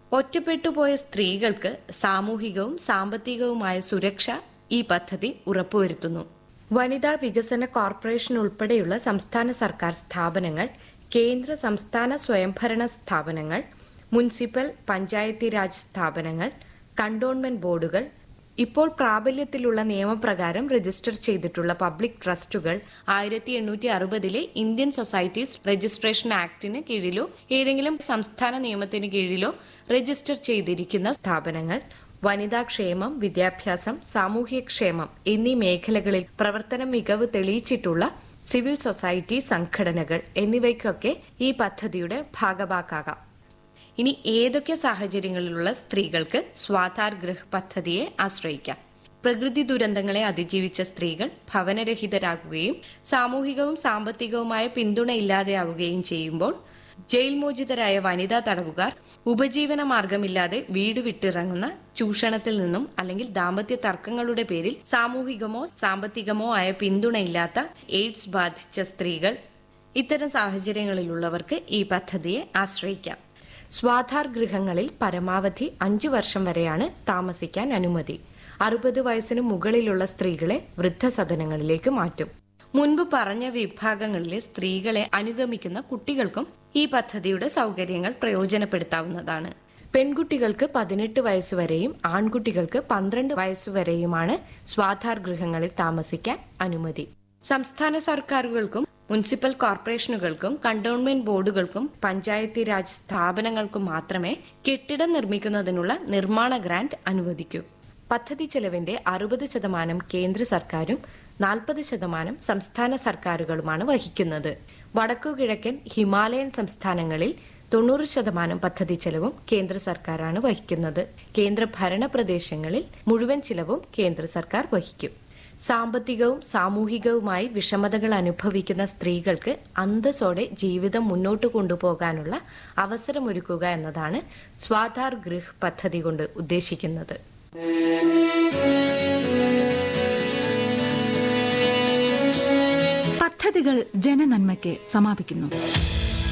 ഒറ്റപ്പെട്ടുപോയ സ്ത്രീകൾക്ക് സാമൂഹികവും സാമ്പത്തികവുമായ സുരക്ഷ ഈ പദ്ധതി ഉറപ്പുവരുത്തുന്നു വനിതാ വികസന കോർപ്പറേഷൻ ഉൾപ്പെടെയുള്ള സംസ്ഥാന സർക്കാർ സ്ഥാപനങ്ങൾ കേന്ദ്ര സംസ്ഥാന സ്വയംഭരണ സ്ഥാപനങ്ങൾ മുനിസിപ്പൽ പഞ്ചായത്തി രാജ് സ്ഥാപനങ്ങൾ കണ്ടോൺമെന്റ് ബോർഡുകൾ ഇപ്പോൾ പ്രാബല്യത്തിലുള്ള നിയമപ്രകാരം രജിസ്റ്റർ ചെയ്തിട്ടുള്ള പബ്ലിക് ട്രസ്റ്റുകൾ ആയിരത്തി എണ്ണൂറ്റി അറുപതിലെ ഇന്ത്യൻ സൊസൈറ്റീസ് രജിസ്ട്രേഷൻ ആക്ടിന് കീഴിലോ ഏതെങ്കിലും സംസ്ഥാന നിയമത്തിന് കീഴിലോ രജിസ്റ്റർ ചെയ്തിരിക്കുന്ന സ്ഥാപനങ്ങൾ വനിതാക്ഷേമം വിദ്യാഭ്യാസം സാമൂഹ്യക്ഷേമം എന്നീ മേഖലകളിൽ പ്രവർത്തന മികവ് തെളിയിച്ചിട്ടുള്ള സിവിൽ സൊസൈറ്റി സംഘടനകൾ എന്നിവയ്ക്കൊക്കെ ഈ പദ്ധതിയുടെ ഭാഗഭാക്കാകാം ഇനി ഏതൊക്കെ സാഹചര്യങ്ങളിലുള്ള സ്ത്രീകൾക്ക് സ്വാധാർ ഗൃഹ് പദ്ധതിയെ ആശ്രയിക്കാം പ്രകൃതി ദുരന്തങ്ങളെ അതിജീവിച്ച സ്ത്രീകൾ ഭവനരഹിതരാകുകയും സാമൂഹികവും സാമ്പത്തികവുമായ പിന്തുണ ഇല്ലാതെയാവുകയും ചെയ്യുമ്പോൾ ജയിൽ മോചിതരായ വനിതാ തടവുകാർ ഉപജീവന മാർഗമില്ലാതെ വീട് വിട്ടിറങ്ങുന്ന ചൂഷണത്തിൽ നിന്നും അല്ലെങ്കിൽ ദാമ്പത്യ തർക്കങ്ങളുടെ പേരിൽ സാമൂഹികമോ സാമ്പത്തികമോ ആയ പിന്തുണയില്ലാത്ത എയ്ഡ്സ് ബാധിച്ച സ്ത്രീകൾ ഇത്തരം സാഹചര്യങ്ങളിലുള്ളവർക്ക് ഈ പദ്ധതിയെ ആശ്രയിക്കാം സ്വാധാർ ഗൃഹങ്ങളിൽ പരമാവധി അഞ്ചു വർഷം വരെയാണ് താമസിക്കാൻ അനുമതി അറുപത് വയസ്സിന് മുകളിലുള്ള സ്ത്രീകളെ വൃദ്ധസദനങ്ങളിലേക്ക് മാറ്റും മുൻപ് പറഞ്ഞ വിഭാഗങ്ങളിലെ സ്ത്രീകളെ അനുഗമിക്കുന്ന കുട്ടികൾക്കും ഈ പദ്ധതിയുടെ സൗകര്യങ്ങൾ പ്രയോജനപ്പെടുത്താവുന്നതാണ് പെൺകുട്ടികൾക്ക് പതിനെട്ട് വയസ്സുവരെയും ആൺകുട്ടികൾക്ക് പന്ത്രണ്ട് വയസ്സുവരെയുമാണ് സ്വാധാർ ഗൃഹങ്ങളിൽ താമസിക്കാൻ അനുമതി സംസ്ഥാന സർക്കാരുകൾക്കും മുനിസിപ്പൽ കോർപ്പറേഷനുകൾക്കും കണ്ടോൺമെന്റ് ബോർഡുകൾക്കും പഞ്ചായത്തി രാജ് സ്ഥാപനങ്ങൾക്കും മാത്രമേ കെട്ടിടം നിർമ്മിക്കുന്നതിനുള്ള നിർമ്മാണ ഗ്രാന്റ് അനുവദിക്കൂ പദ്ധതി ചെലവിന്റെ അറുപത് ശതമാനം കേന്ദ്ര സർക്കാരും നാൽപ്പത് ശതമാനം സംസ്ഥാന സർക്കാരുകളുമാണ് വഹിക്കുന്നത് വടക്കുകിഴക്കൻ ഹിമാലയൻ സംസ്ഥാനങ്ങളിൽ തൊണ്ണൂറ് ശതമാനം പദ്ധതി ചെലവും കേന്ദ്ര സർക്കാരാണ് വഹിക്കുന്നത് കേന്ദ്ര ഭരണ പ്രദേശങ്ങളിൽ മുഴുവൻ ചിലവും കേന്ദ്ര സർക്കാർ വഹിക്കും സാമ്പത്തികവും സാമൂഹികവുമായി വിഷമതകൾ അനുഭവിക്കുന്ന സ്ത്രീകൾക്ക് അന്തസ്സോടെ ജീവിതം മുന്നോട്ട് കൊണ്ടുപോകാനുള്ള അവസരമൊരുക്കുക എന്നതാണ് സ്വാധാർ ഗൃഹ് പദ്ധതി കൊണ്ട് ഉദ്ദേശിക്കുന്നത് പദ്ധതികൾ ജനനന്മയ്ക്ക് സമാപിക്കുന്നു